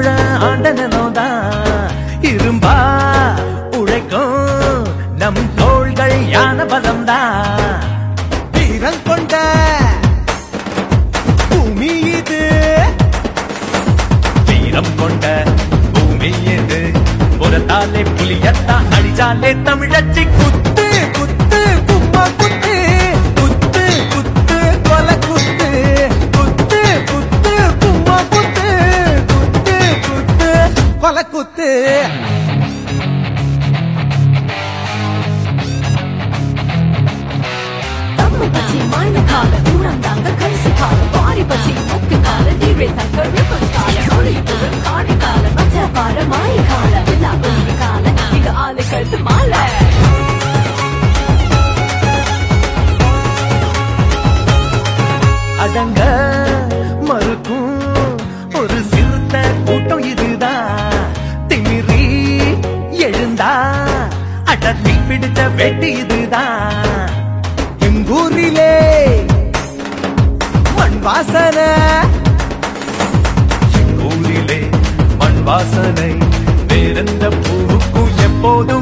சூழ ஆண்டனோதான் இரும்பா உழைக்கும் நம் தோள்கள் யான பலம்தான் வீரம் கொண்ட பூமி இது வீரம் கொண்ட பூமி இது புறத்தாலே புலியத்தான் அடிச்சாலே தமிழச்சி குத்து குத்து கும்மா குத்து குத்து குத்து கொல குத்து குத்து குத்து கும்மா குத்து குத்து குத்து கொல குத்து தம்மு பச்சி மாய்ந்த கால தூரம் தாங்க கரிசு கால பாரி பச்சி முக்கு கால நீரை தங்க ரிப்பன் கால மொழி புகழ் காடி கால மச்ச பார மாய கால எல்லா வெளிய கால இங்க ஆளு கழுத்து மாலை அடங்க மறுக்கும் ஒரு சிறுத்த கூட்டம் இதுதான் திமிரி எழுந்தா அடத்தி பிடிச்ச வெட்டி இதுதான் எங்கூரிலே மண் வாசனை ஊரிலே மண் வாசனை வேறெந்த பூவுக்கும் எப்போதும்